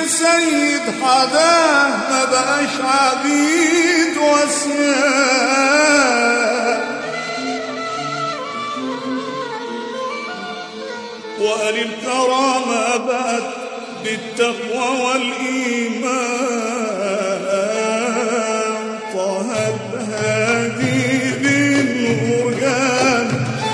سيد حداه ما بقاش عبيد وسياه وقال الكرامة بقت بالتقوى والإيمان طه الهادي بالنور جان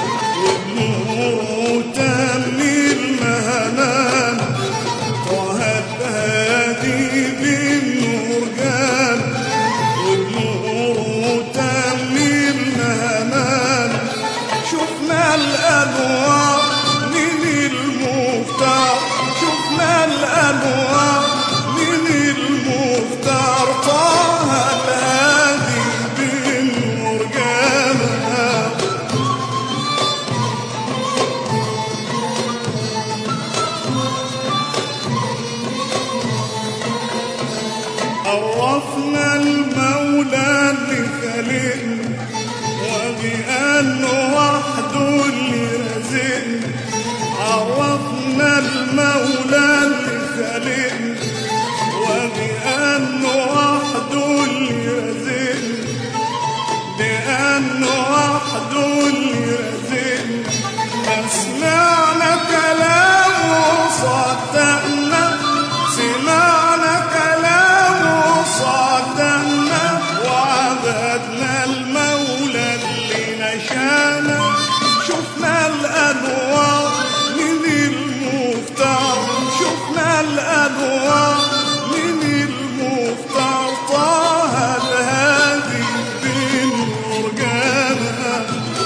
وبنور تم المهمان طه الهادي بالنور جان وبنور تم المهمان شفنا الأنوار من المختار شفنا الأنوار من المختار طه الهادي بالنور جمال عرفنا المولى اللي خلقنا وبأنه وحده اللي رزقنا عرفنا المولى اللي خلقنا وبأنه وحده اللي رزقنا بأنه وحده اللي رزقنا فسمعنا كلامه صدقنا سمعنا كلامه صدقنا وعبدنا المولى اللي نشانا شفنا الأنوار من المختار شفنا الأنوار من المختار طه الهادي بالنور جانا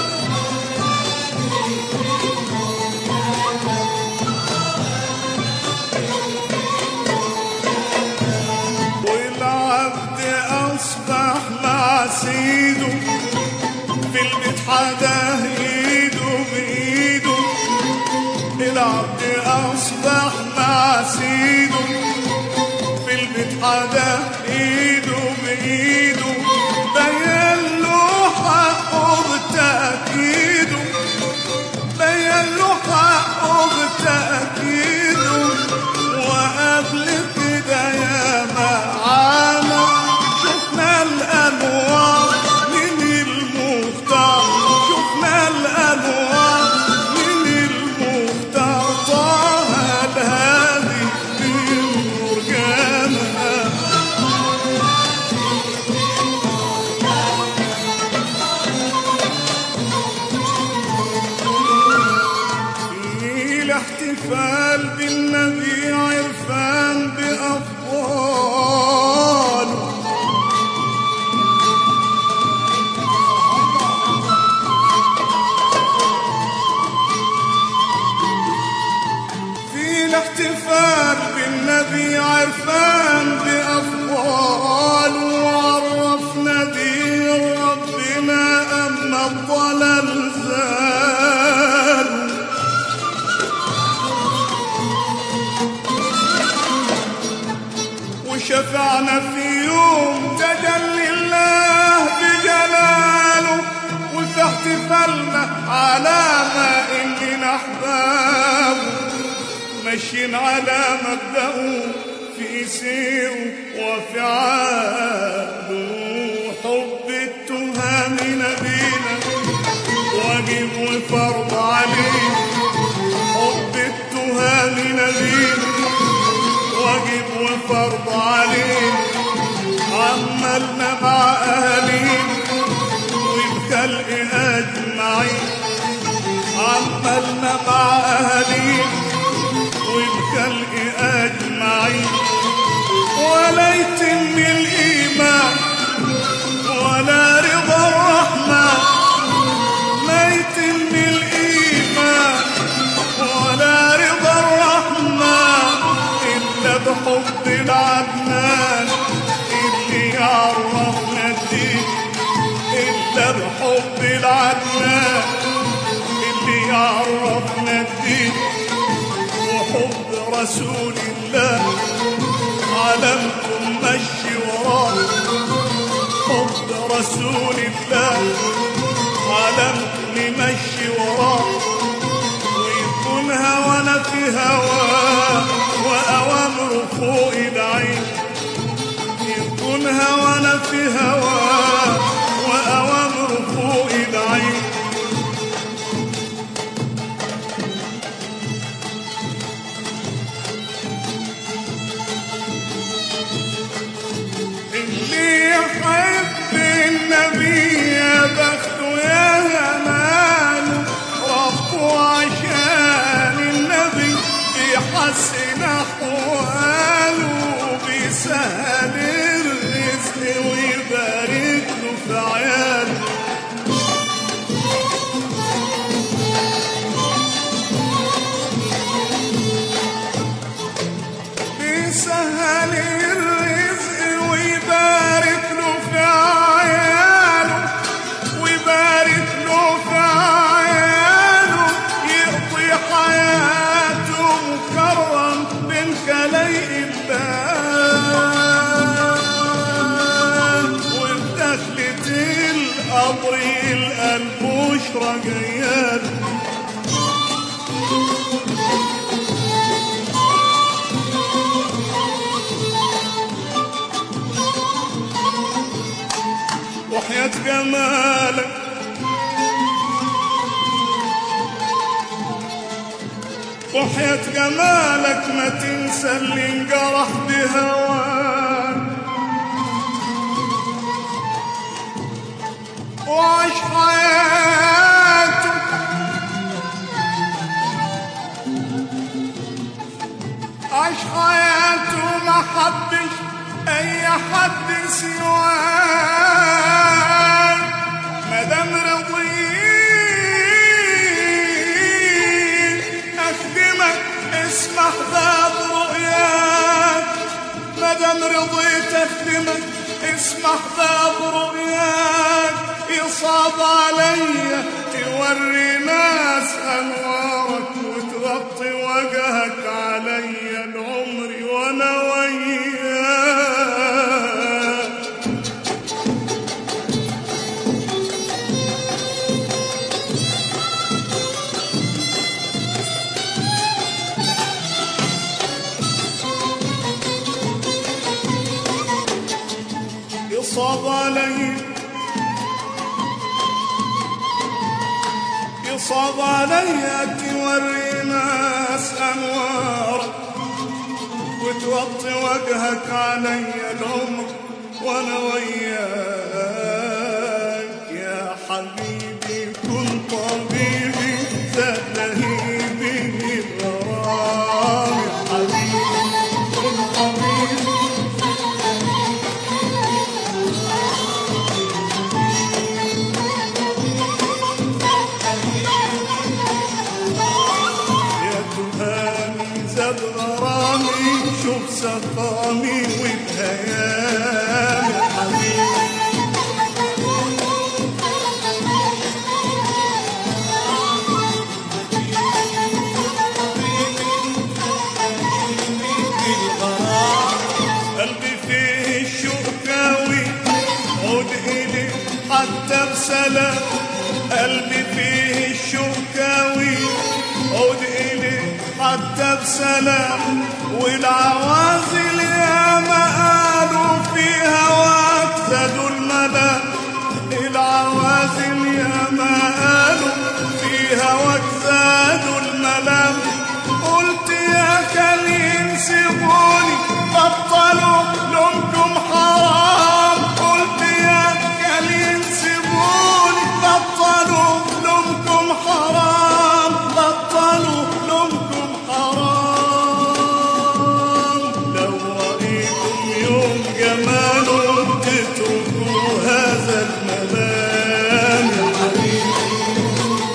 والعبد أصبح مع سيده في البيت حداه ايده بايده العبد أصبح مع سيده في البيت حداه ايده بايده بين له حقه بتأكيده بين له حقه بتأكيده وقبل كده يا معانا شفنا الأنوار من المختار شفنا الأنوار من المختار طه الهادي بالنور جمال في الاحتفال بالنبي عرفان بأفضاله في الاحتفال بالنبي عرفان بأفضاله وعرفنا دين ربنا أما الضلال زال وشفعنا في يوم تجلي الله بجلاله وفي احتفالنا على ما إننا أحبابه ماشيين على مبدأه في سيره وفعاله حب التهام نبينا واجب وفرض عليه حب التهام نبينا واجب وفرض عليه عملنا مع أهالينا والخلق أجمعين عملنا مع أهالينا والخلق أجمعين ولا يتم الإيمان ولا رضا الرحمن ما يتم الإيمان ولا رضا الرحمن إلا بحب العدنان اللي يعرفنا الدين إلا بحب العدنان اللي يعرفنا الدين وحب رسول الله علمكم مشي وراه حب رسول الله علمكم مشي وراه ويكون هوانا في هواه وأوامره فوق يلقى البشرى جياله وحياة جمالك وحياة جمالك ما تنسى اللي انجرح بهواك وعيش حياته عيش حياته ما حبش اي حد سواك مادام رضيت اخدمك اسمح باب رؤياك مادام رضيت اخدمك اسمح باب رؤياك يصعب عليا توري ناس انوارك وتغطي وجهك عليا العمر وانا وياك يصعب علي يصعب علي توري ناس انوارك وتوطي وجهك علي العمر وانا وياك يا حبيبي كن طبيبي زاد لهيبي الغرام يا حبيبي كن طبيبي يا تهامي زاد غرامي شوف سقامي وبهيامي حبيبي قلبي فيه الشوق كاوي عود إلي حتى بسلام قلبي فيه الشوق كاوي عود إلي حتى بسلام والعوازل يا ما قالوا في هواك زادوا الملام العوازل يا ما قالوا في هواك زادوا الملام قلت يا كريم سيبوني بطلوا لومكم حرام قلت يا كريم سيبوني بطلوا لومكم حرام بطلوا لومكم حرام لو رأيتم يوم جماله تتركوا هذا الملام يا حبيبي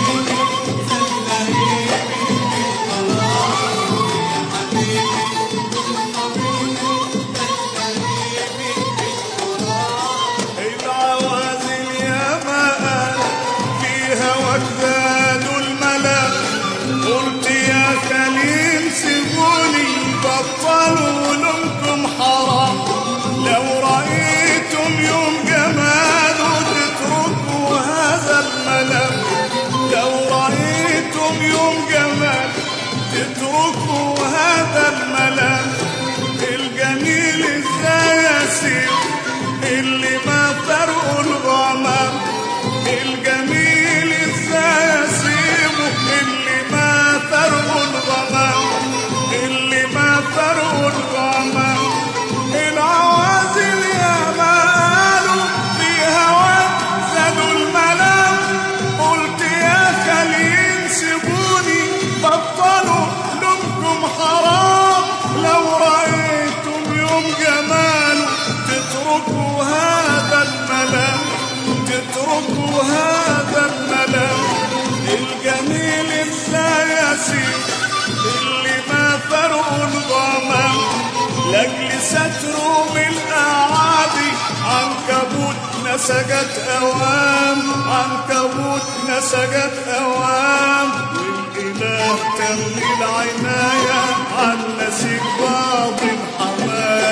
العوازل يا مآل في هواك زادوا الملام قلت يا كليم سيبوني بطلوا لومكم حرام لو رأيتم يوم جماله تتركوا هذا الملام لو رأيتم يوم جمال تتركوا هذا الملام الجميل ازاي يسير اللي ما فرقه الغمام الجميل ازاي اسيبه اللي ما فرقه الغمام اللي ما فرقه الغمام العوازل يا ما قالوا في هواك زادوا الملام قلت يا خليل سيبوني بطلوا لومكم حرام لو رأيتم يوم جماله تتركوا هذا الملام تتركوا هذا الملام الجميل ازاي يسير اللي ما فرقوا الغمام لاجل ستره بالاعادي عنكبوت نسجت اوام عنكبوت نسجت اوام والاله تم العنايه عن نسيج باطن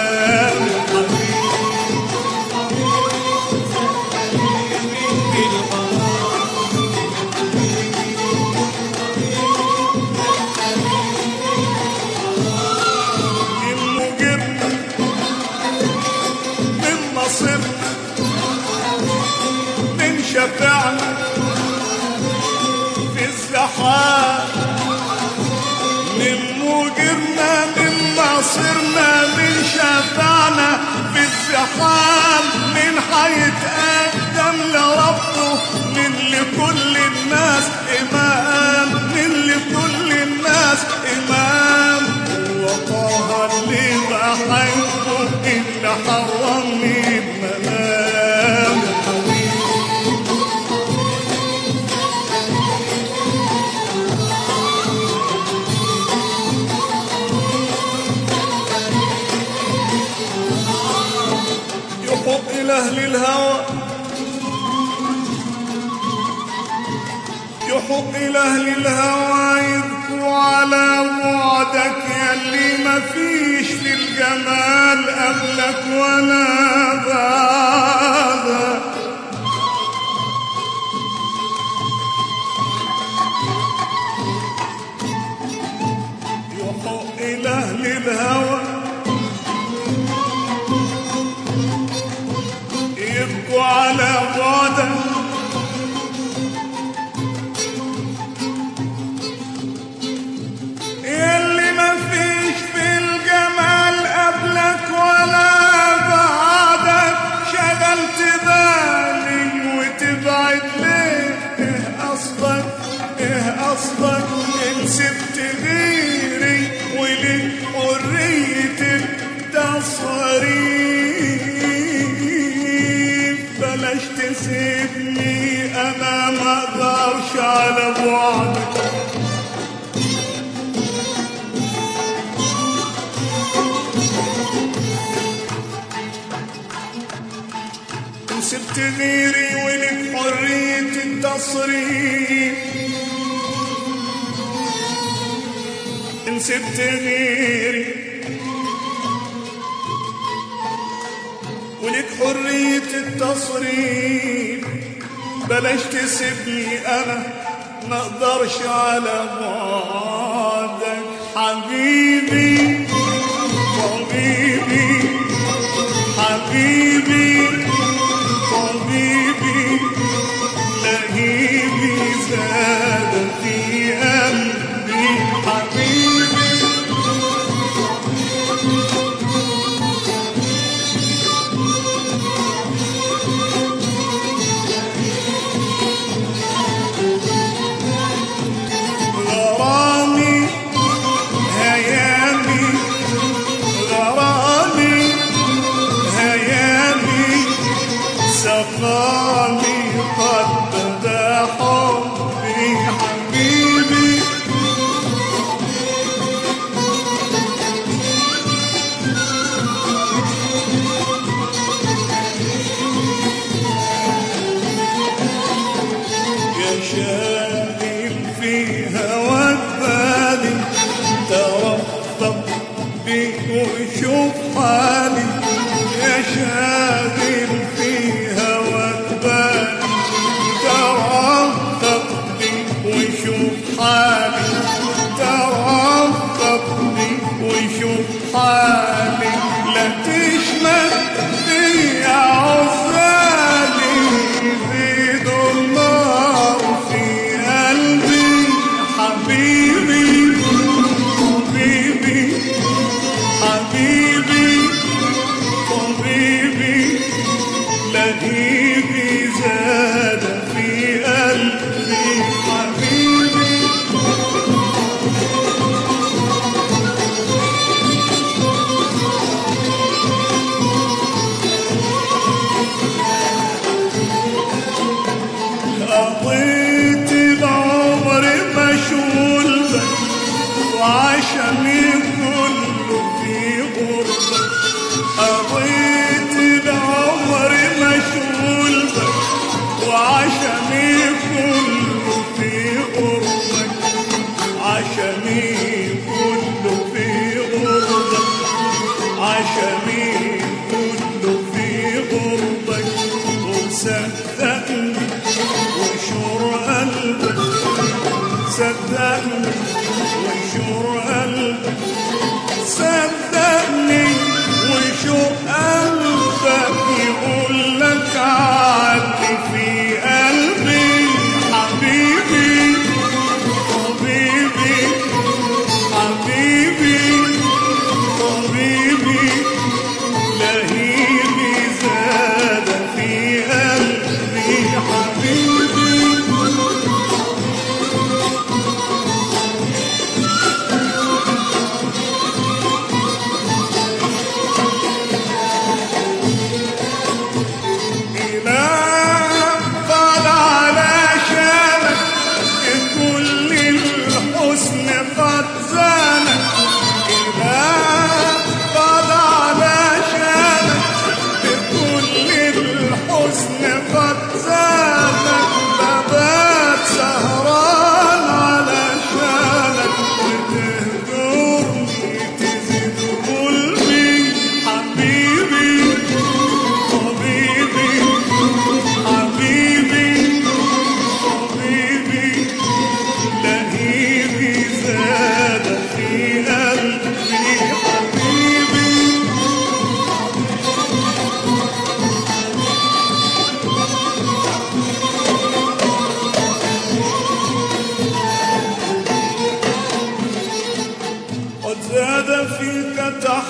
حمام حبيبي شفعنا في الزحام من مجرنا من مصيرنا من شفعنا في الزحام من هيتقدم لربه من لكل الناس إمام من لكل الناس إمام وطه اللي بحبه اللي حرمني بمنام يحب لأهل الهوى يحب لأهل الهوى يبكوا على بعدك يلي ما فيش في الجمال قبلك ولا بعدك يحب لأهل الهوى يبكوا على بعدك يلي ما فيش في الجمال قبلك ولا بعدك شغلت بالي وتبعد ليه ايه قصدك ايه قصدك ان سبت غيري ولي حرية التصريف بلاش تسيبني انا ما اقدرش على بعدك إن سبت غيري ولك حرية التصريف إن سبت غيري ولك حرية التصريف بلاش تسيبني أنا ما اقدرش على بعدك حبيبي طبيبي حبيبي طبيبي لهيبي زاد في قلبي حبيبي غرامي هيامي غرامي هيامي سقامي قد بدا حبي حبيبي يا شاغل في هواك بالي ترفق بي وشوف حالي يا شاغل في هواك بالي ترفق بي وشوف حالي ترفق بي وشوف حالي لا تشمت بي عزالي زيد النار في قلبي حبيبي حبيبي حبيبي طبيبي لهيبي زاد في قلبي حبيبي قضيت العمر مشغول بك وعشمي كله في غربة قضيت العمر مشغول بك وعشمي كله في غربك عشمي كله في غربك عشمي كله في غربك وصدقني وشور قلبك صدقني وشور قلبك صدقني وشور قلبك يقول لك علي في قلبك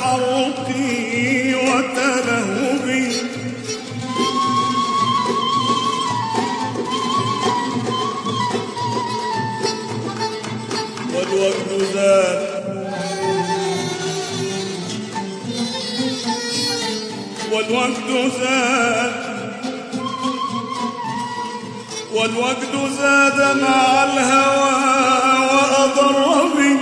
وتعرقي وتلهبي والوقت زاد والوقت زاد والوقت زاد مع الهوى وأضر بي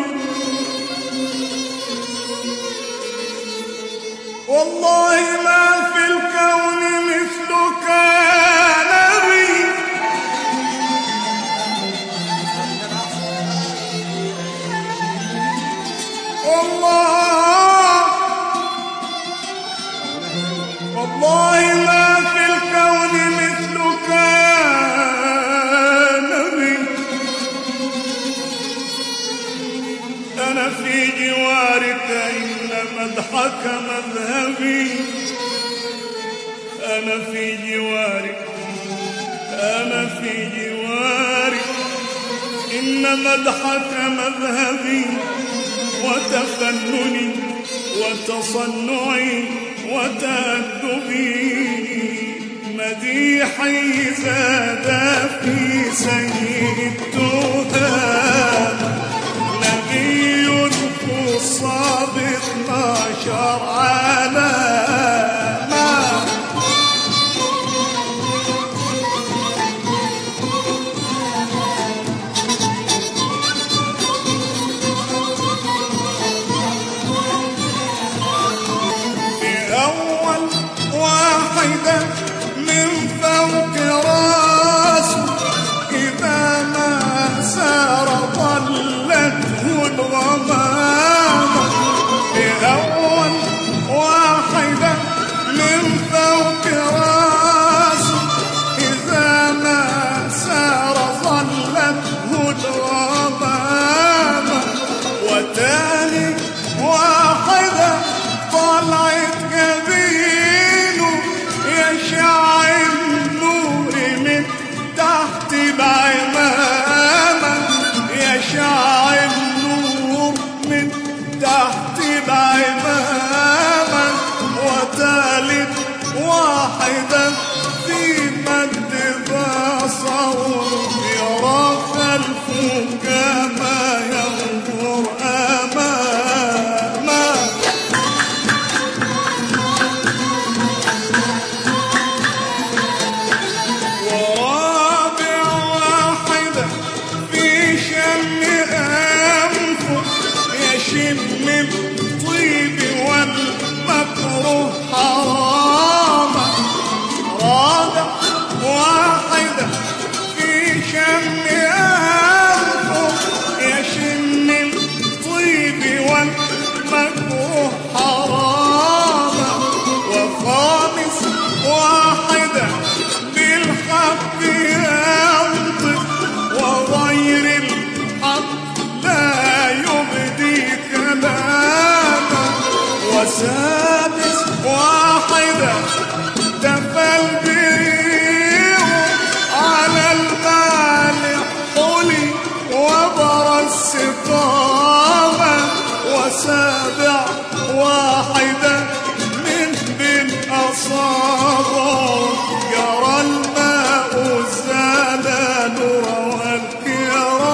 والله ما في الكون مثلك يا نبي والله والله ما في الكون مثلك يا نبي أنا في جوارك إن مدحك مذهبي أنا في جوارك أنا في جوارك إن مدحك مذهبي وتفنني وتصنعي وتأدبي مديحي زاد في سيد التهام نبي الصابت نشر على ما في أول واحدة من فوق راسه إذا ما سار ظلته الغمامة في أول واحدة من فوق راسه إذا ما سار ظلته الغمامة وتاني واحدة طلعت جبينه يشع النور من تحت العمامة يشع النور من تحت العمامة وتالت واحدة في مد بصره يرى خلفه كما ينظر أمامه ورابع واحدة في شم أنفه يشم الطيب والمكروه حراما رابع واحدة في شم أنفه يشم الطيب والمكروه حراما وخامس واحدة بالحق ينطق وغير الحق لا يبدي كلاما وسادس واحدة تفل بريق على المال حلي وبر السقامة وسابع واحدة من بين أصابع يرى الماء الزلال والكرامة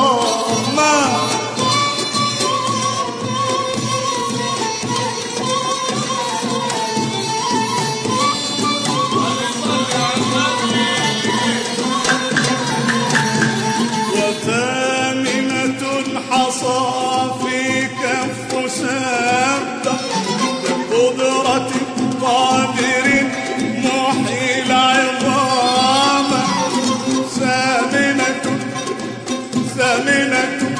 وثامنة الحصى في كف سبح بقدرة قادر محيي العظام ثامنة ثامنة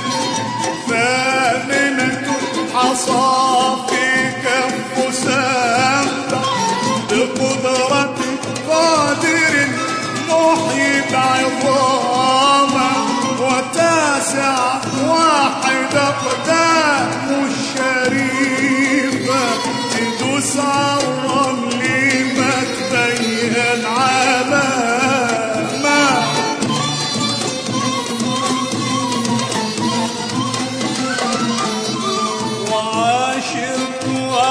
ثامنة حصى في كف سبح بقدرة قادر محيي العظام وتاسع واحد أقدام الشريفة تدوس على الرمل ما تبين علامة وعاشرت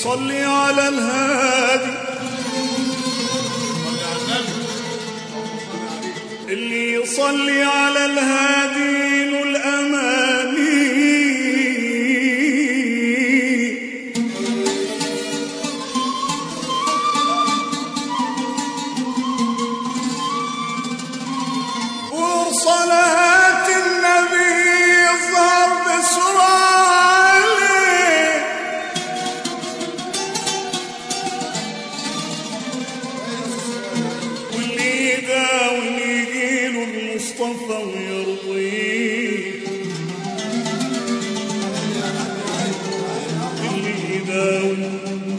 يصلي على الهادي اللي يصلي على الهادي له الأماني وصلاة النبي يظهر بسرعة عليه واللي يداوم يجيله المصطفى ويرضيه اللي يداوم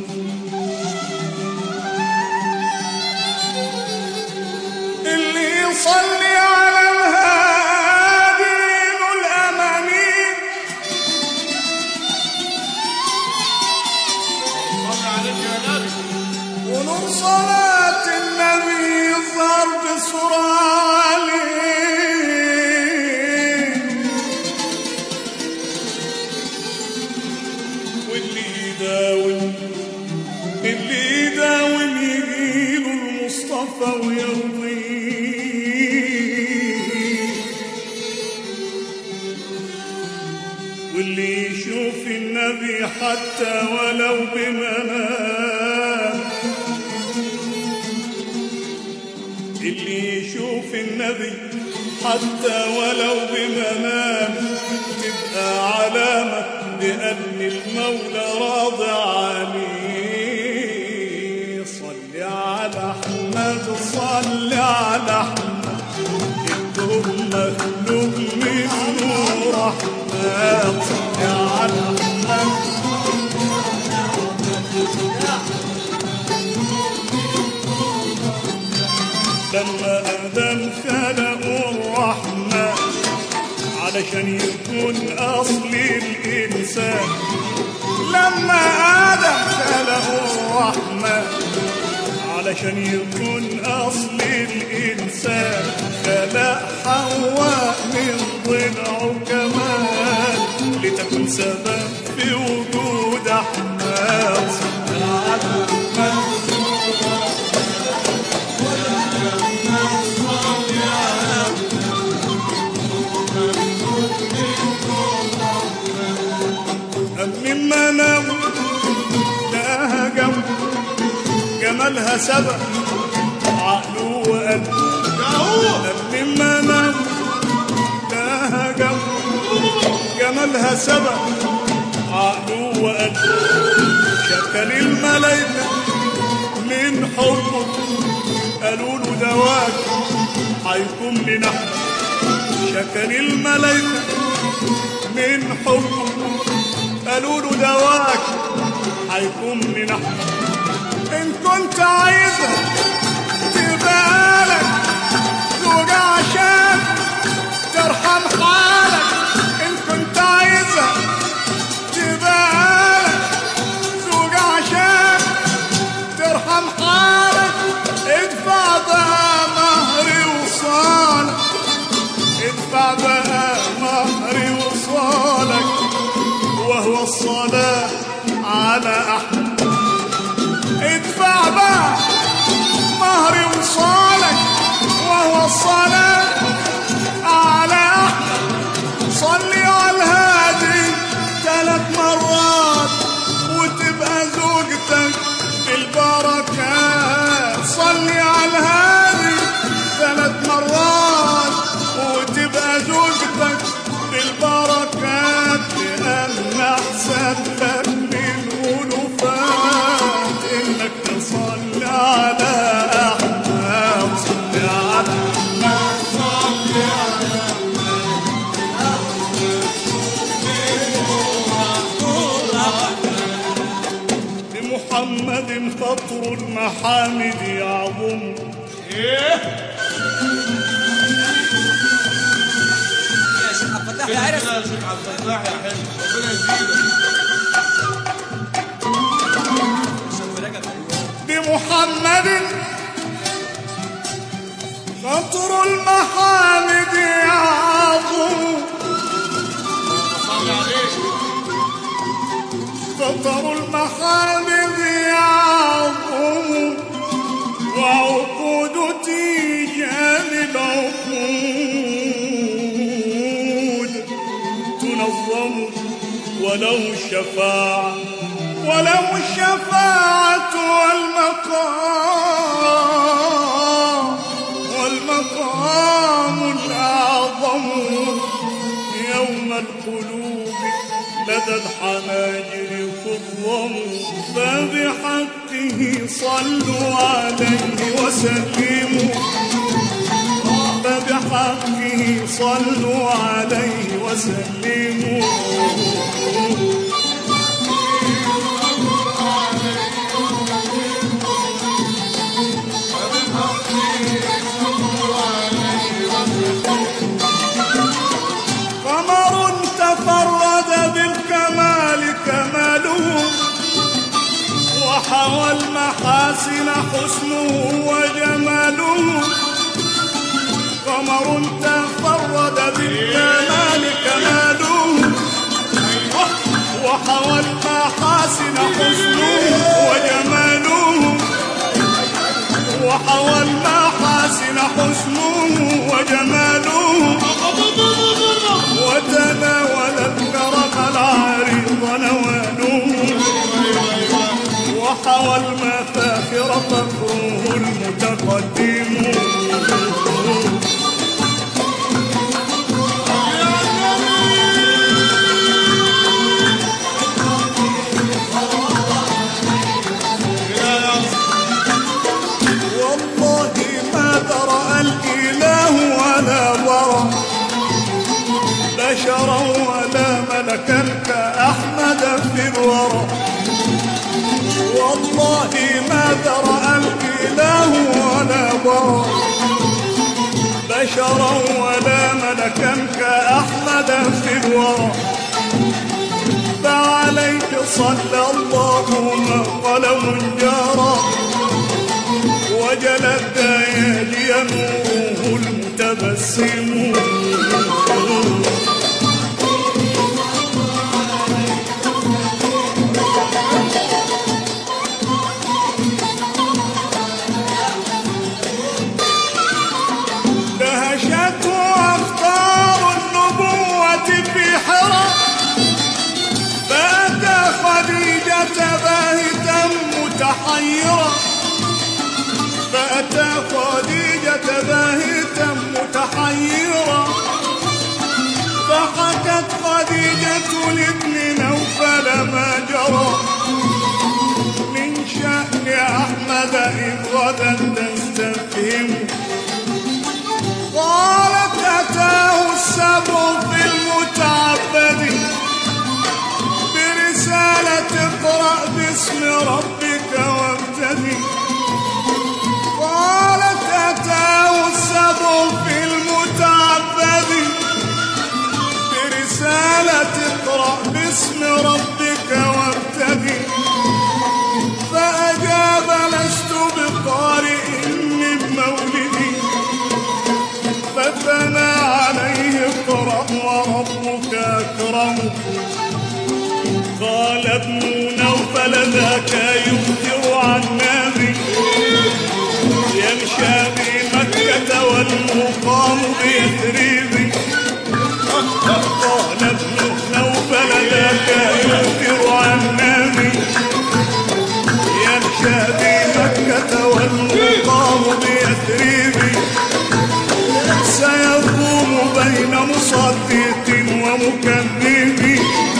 اللي يصلي على الهادي له الأماني ونور صلاة النبي يظهر بسرعة عليه واللي يداوم اللي يداوم يجيله المصطفى ويرضيه واللي يشوف النبي حتى ولو بمنام اللي يشوف النبي حتى ولو بمنام تبقى علامة بأن المولى راضي عليه صل على أحمد صل على أحمد الكون مخلوق منه رحمة صل على أحمد لما آدم خلقوا الرحمة علشان يكون أصل الإنسان لما آدم خلقوا الرحمة علشان يكون أصل الإنسان خلق حواء من ضلعه كمان لتكون سبب في وجود أحمد صلى على أحمد مما نام لها جنب جمالها سبق عقله وقلبه مما نام لها جنب جمالها سبق عقله وقلبه شكل الملايكة من حبه قالوا له دواك هيكون لنا شكل الملايكة من حبه قالوا له دواك هيكون من احمد ان كنت عايزها تبقى لك زوج عشان ترحم حالك ان كنت عايزها تبقى لك زوج عشان ترحم حالك ادفع بقى مهري وصالك ادفع بقى مهري وصالك وهو الصلاة على أحمد ادفع بقى مهري وصالك وهو الصلاة على أحمد صلي على الهادي ثلاث مرات وتبقى زوجتك بالبركات صلي على الهادي ثلاث مرات وتبقى زوجتك بالبركات لأن أحسن لك للألوفات إنك تصلي على أحمد صلي على أحمد صلي على بمحمد خطر المحامد يعظم يا شيخ عبد الفتاح يا عرس يا شيخ عبد الفتاح يا حلو ربنا يزيدك شوف لك بمحمد خطر المحامد يعظم صلي عليك خطر المحامد وله الشفاعة وله الشفاعة والمقام والمقام الأعظم يوم القلوب لدى الحناجر تضم فبحقه صلوا عليه وسلموا فبحقه صلوا عليه وسلموا قمر تفرد بالكمال كماله وحوى المحاسن حسنه وجماله قمر تفرد بالكمال كماله وحوى المحاسن حسنه وجماله وحوى المحاسن حسنه وجماله وتناول الكرم العريض نواله وحوى المفاخر فخره المتقدم والله ما درأ الإله ولا ورى بشرا ولا ملكا كأحمد في الورى والله ما درأ الإله ولا ورى بشرا ولا ملكا كأحمد في الورى فعليك صلى الله ما قلم جرى وجل الديالي نوره المتبسم دهشته أخطار النبوة في حرى فأتى خديجة باهتا متحيرا فأتى خديجة باهتا متحيرا فحكت خديجة لابن نوفل ما جرى من شأن أحمد إذ غدا تستفهم قالت أتاه السبع في المتعبد برسالة اقرأ باسم ربك وابتدي قالت أتاه السبع في المتعبد برسالة اقرأ باسم ربك وابتدي فأجاب لست بقارئ من مولدي فثنى عليه اقرأ وربك أكرم قال ابن نوفل ذاك يخبر عن نبي يمشى بمكة والمقام بيثرب قال ابن نوفل ذاك يخبر عن نبي يمشى بمكة والمقام بيثرب سيقوم بين مصدق ومكذب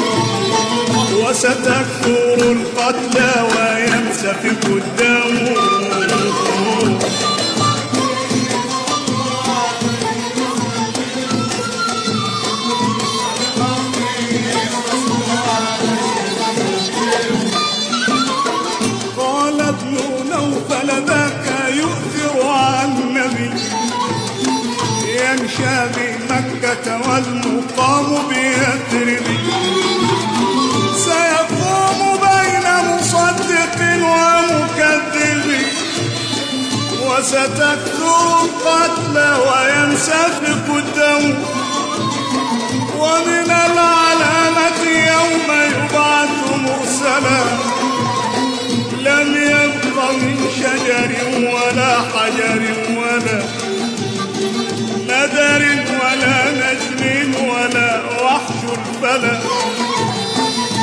وستكثر القتلى وينسفك الدم قال ابن نوفل ذاك يؤثر عن النبي يمشى بمكة والمقام بيثرب سيقوم بين مصدق ومكذب وستكثر القتل وينسفك الدم ومن العلامة يوم يبعث مرسلا لم يبق من شجر ولا حجر ولا ندر ولا نجم ولا وحش الفلا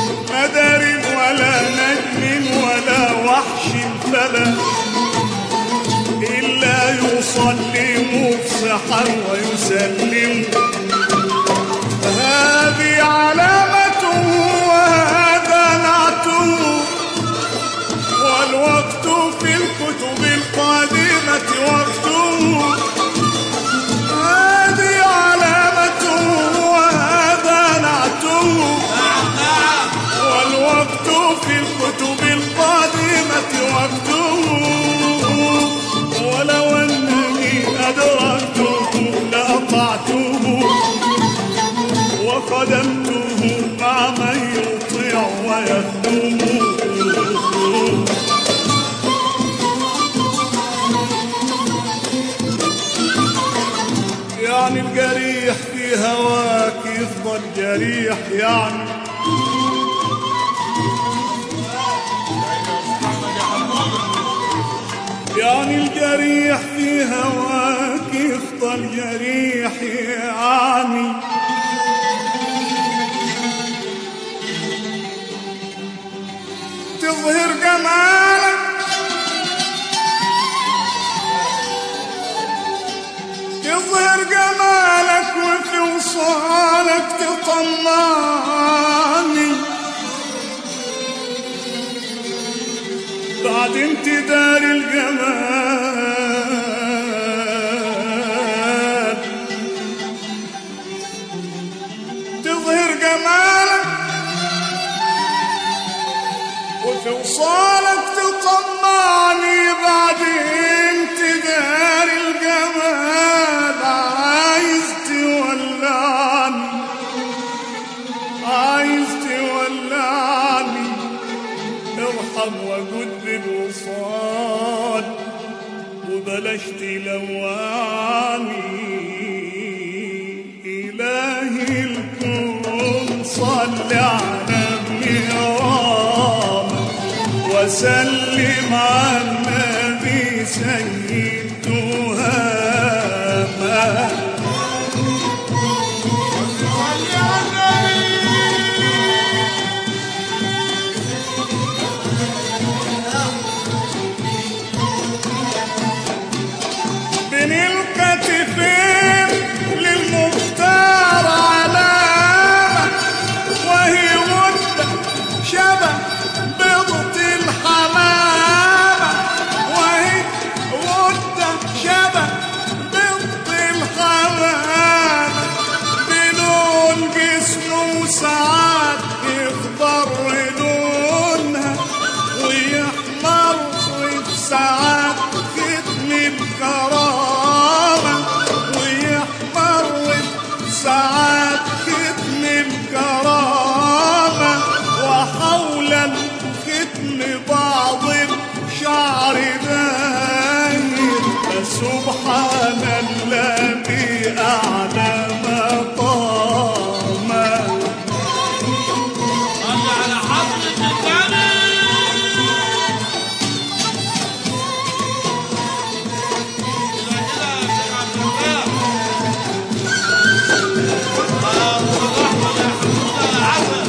يصلي مفصحا ويسلم هذه علامته وهذا نعته والوقت في الكتب القديمة وقته هذه علامته وهذا نعته والوقت في الكتب القديمة وقته ولو أنني أدركته لأطعته وخدمته مع من يطيع ويخدمه يعني الجريح في هواك يفضل جريح يعني يعني الجريح في هواك يفضل جريح يعني تظهر جمالك تظهر جمالك وفي وصالك تطمعني بعد امتدار الجمال تظهر جمالك وفي وصالك تطمعني بعد امتدار الجمال عايز تولعني عايز تولعني ارحم وجد بالوصال وبلاش تلوعني إلهي الكون صل على ابن رامة وسلم على النبي سيد تهامة بين الكتفين للمختار علامة وهي غدة شبه بيضة الحمامة وهي غدة شبه بيضة الحمامة بلون جسمه ساعات يخضر لونها ويحمر في ساعات ختم الكرامة ويحمر في ساعات ختم الكرامة وحول الختم بعض الشعر داير فسبحان الذي أعلى مقامه صل على حضرة النبي كده كده يا شيخ عبد الفتاح آه، أبو الرحمة يا حمودة يا عسل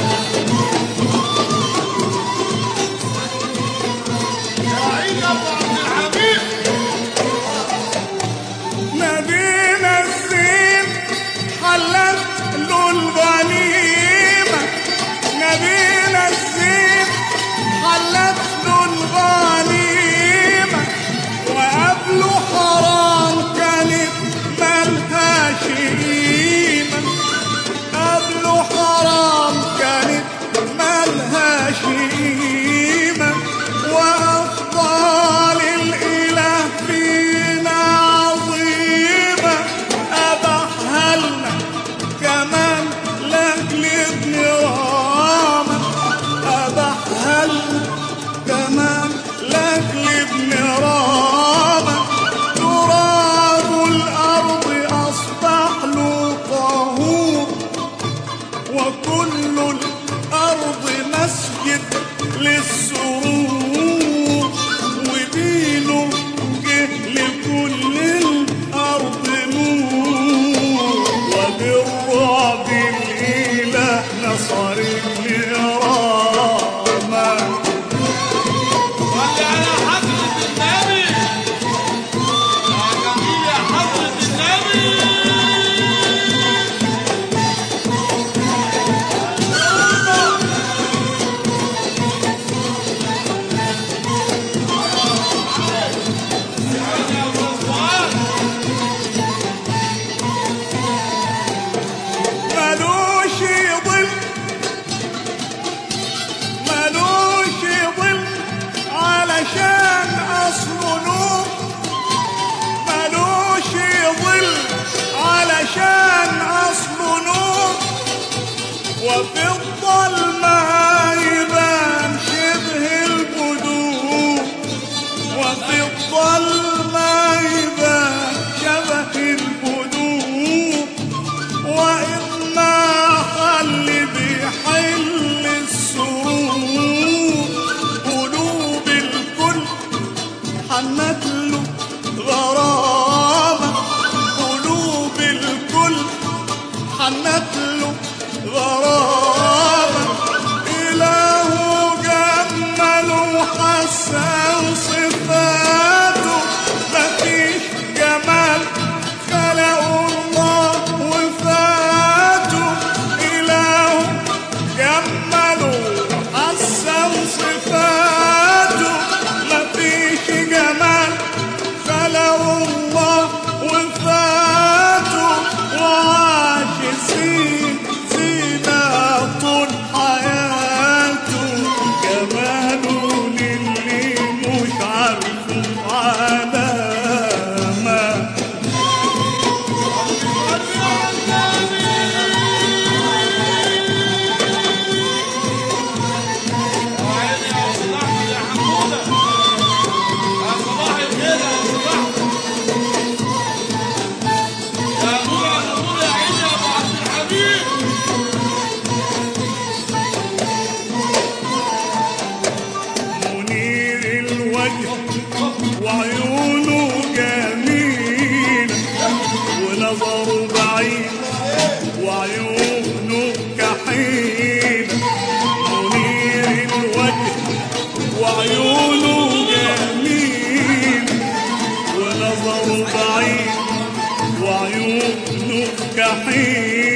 يا عيد أبو عبد الحميد نبينا الزين حلت له الغنيمة نبينا الزين حلت له الغنيمة وقبله حرام كانت ملهاش قيمة قبله حرام كانت ملهاش قيمة وأفضل الإله فينا عظيمة أبحها لنا كمان لأجل ابن رامة أبحها لنا كمان لأجل ابن رامة تراب الأرض أصبح له طهور وكل الأرض مسجد للسرور ودينه جه لكل الأرض نور وبالرعب الإله نصر الكرامة صل على حضرة النبي يا جميل وفي الظلمة يبان شبه البدور وفي الظلمة يبان شبه البدور وإما حل بحل السرور قلوب الكل حنت له غرامة قلوب الكل حنت له غرامة إله جمل وحسن صفاته مفيش جمال خلق الله وفاته إله جمل وحسن صفاته مفيش جمال خلق الله وفاته وعاش سين زينة طول حياته جماله للي مش عارفه علامة وعيني يا أستاذ أحمد يا حمودة يا صباح الخير يا أستاذ أحمد يا نور على نور يا عيني يا أبو عبد الحميد منير الوجه وعيونه جميلة ونظره بعيد وعيونه كحيلة منير الوجه وعيونه جميلة ونظره بعيد وعيونه كحيلة